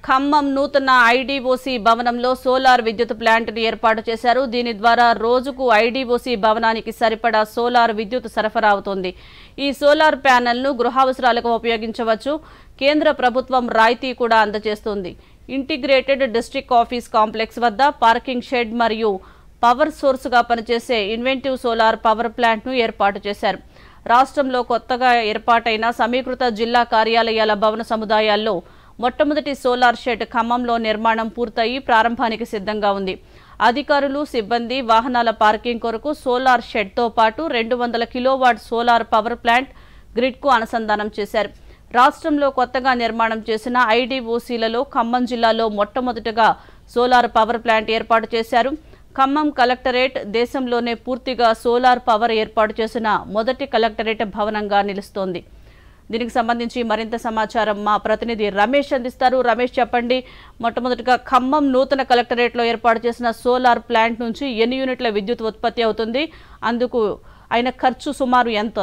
ఖమ్మం నూతన ఐడీఓసీ భవనంలో సోలార్ విద్యుత్ ప్లాంట్ను ఏర్పాటు చేశారు దీని ద్వారా రోజుకు ఐడీఓసీ భవనానికి సరిపడా సోలార్ విద్యుత్ సరఫరా అవుతోంది ఈ సోలార్ ప్యానెల్ను గృహావసరాలకు ఉపయోగించవచ్చు కేంద్ర ప్రభుత్వం రాయితీ కూడా అందజేస్తుంది ఇంటిగ్రేటెడ్ డిస్ట్రిక్ట్ ఆఫీస్ కాంప్లెక్స్ వద్ద పార్కింగ్ షెడ్ మరియు పవర్ సోర్సుగా పనిచేసే ఇన్వెంటివ్ సోలార్ పవర్ ప్లాంట్ను ఏర్పాటు చేశారు రాష్ట్రంలో కొత్తగా ఏర్పాటైన సమీకృత జిల్లా కార్యాలయాల భవన సముదాయాల్లో మొట్టమొదటి సోలార్ షెడ్ ఖమ్మంలో నిర్మాణం పూర్తయి ప్రారంభానికి సిద్ధంగా ఉంది అధికారులు సిబ్బంది వాహనాల పార్కింగ్ కొరకు సోలార్ షెడ్తో పాటు రెండు వందల కిలోవాట్ సోలార్ పవర్ ప్లాంట్ గ్రిడ్కు అనుసంధానం చేశారు రాష్ట్రంలో కొత్తగా నిర్మాణం చేసిన ఐడీఓసీలలో ఖమ్మం జిల్లాలో మొట్టమొదటగా సోలార్ పవర్ ప్లాంట్ ఏర్పాటు చేశారు ఖమ్మం కలెక్టరేట్ దేశంలోనే పూర్తిగా సోలార్ పవర్ ఏర్పాటు చేసిన మొదటి కలెక్టరేట్ భవనంగా నిలుస్తోంది దీనికి సంబంధించి మరింత సమాచారం మా ప్రతినిధి రమేష్ అందిస్తారు రమేష్ చెప్పండి మొట్టమొదటిగా ఖమ్మం నూతన కలెక్టరేట్లో ఏర్పాటు చేసిన సోలార్ ప్లాంట్ నుంచి ఎన్ని యూనిట్ల విద్యుత్ ఉత్పత్తి అవుతుంది అందుకు అయిన ఖర్చు సుమారు ఎంత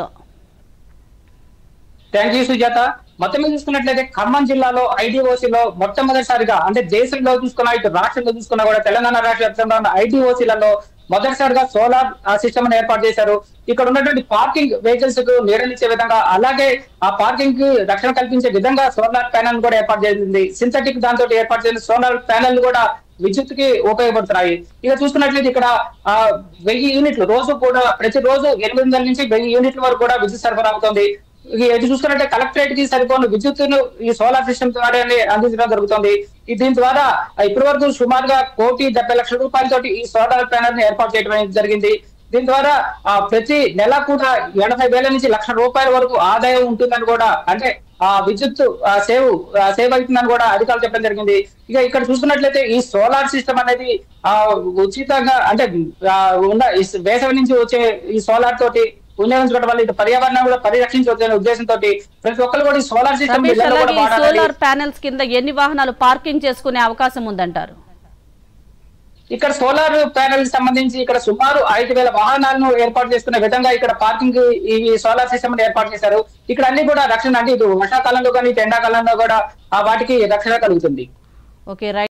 థ్యాంక్ యూ సుజాత మొత్తం మీద చూసుకున్నట్లయితే ఖమ్మం జిల్లాలో ఐటీఓసీలో మొట్టమొదటిసారిగా అంటే దేశంలో చూసుకున్నా ఇటు రాష్ట్రంలో చూసుకున్నా కూడా తెలంగాణ రాష్ట్ర వ్యాప్తంగా ఉన్న ఐటీఓసీలలో మొదటిసారిగా సోలార్ సిస్టమ్ ఏర్పాటు చేశారు ఇక్కడ ఉన్నటువంటి పార్కింగ్ వెహికల్స్ కు నీడనిచ్చే విధంగా అలాగే ఆ పార్కింగ్ కి రక్షణ కల్పించే విధంగా సోలార్ ప్యానెల్ కూడా ఏర్పాటు చేసింది సింథటిక్ దాంతో ఏర్పాటు చేసిన సోలార్ ప్యానెల్ కూడా విద్యుత్ కి ఉపయోగపడుతున్నాయి ఇక చూసుకున్నట్లయితే ఇక్కడ ఆ వెయ్యి యూనిట్లు రోజు కూడా ప్రతి రోజు ఎనిమిది వందల నుంచి వెయ్యి యూనిట్ల వరకు కూడా విద్యుత్ సరఫరా అవుతుంది ఇక ఎటు చూసుకున్నట్టే కలెక్టరేట్ కి సరిపోను విద్యుత్తును ఈ సోలార్ సిస్టమ్ ద్వారానే అందించడం జరుగుతుంది ఈ దీని ద్వారా ఇప్పటి వరకు సుమారుగా కోటి డెబ్బై లక్షల రూపాయలతోటి ఈ సోలార్ ప్యానల్ ని ఏర్పాటు చేయడం అనేది జరిగింది దీని ద్వారా ఆ ప్రతి నెల కూడా ఎనభై వేల నుంచి లక్ష రూపాయల వరకు ఆదాయం ఉంటుందని కూడా అంటే ఆ విద్యుత్ ఆ సేవ్ ఆ సేవ్ అవుతుందని కూడా అధికారులు చెప్పడం జరిగింది ఇక ఇక్కడ చూసుకున్నట్లయితే ఈ సోలార్ సిస్టమ్ అనేది ఆ ఉచితంగా అంటే ఆ, ఉన్న ఈ వేసవి నుంచి వచ్చే ఈ సోలార్ తోటి వినియోగించుకోవడం వల్ల ఇటు పర్యావరణం కూడా పరిరక్షించవచ్చు అనే ఉద్దేశంతో ప్రతి ఒక్కరు కూడా ఈ సోలార్ సిస్టమ్ రమేష్ అలాగే ఈ సోలార్ ప్యానెల్స్ కింద ఎన్ని వాహనాలు పార్కింగ్ చేసుకునే అవకాశం ఉందంటారు ఇక్కడ సోలార్ ప్యానెల్ సంబంధించి ఇక్కడ సుమారు ఐదు వేల వాహనాలను ఏర్పాటు చేసుకునే విధంగా ఇక్కడ పార్కింగ్ ఈ సోలార్ సిస్టమ్ ఏర్పాటు చేశారు ఇక్కడ అన్ని కూడా రక్షణ అంటే ఇటు వర్షాకాలంలో కానీ ఇటు ఎండాకాలంలో కూడా ఆ వాటికి రక్షణ కలుగుతుంది ఓకే రైట్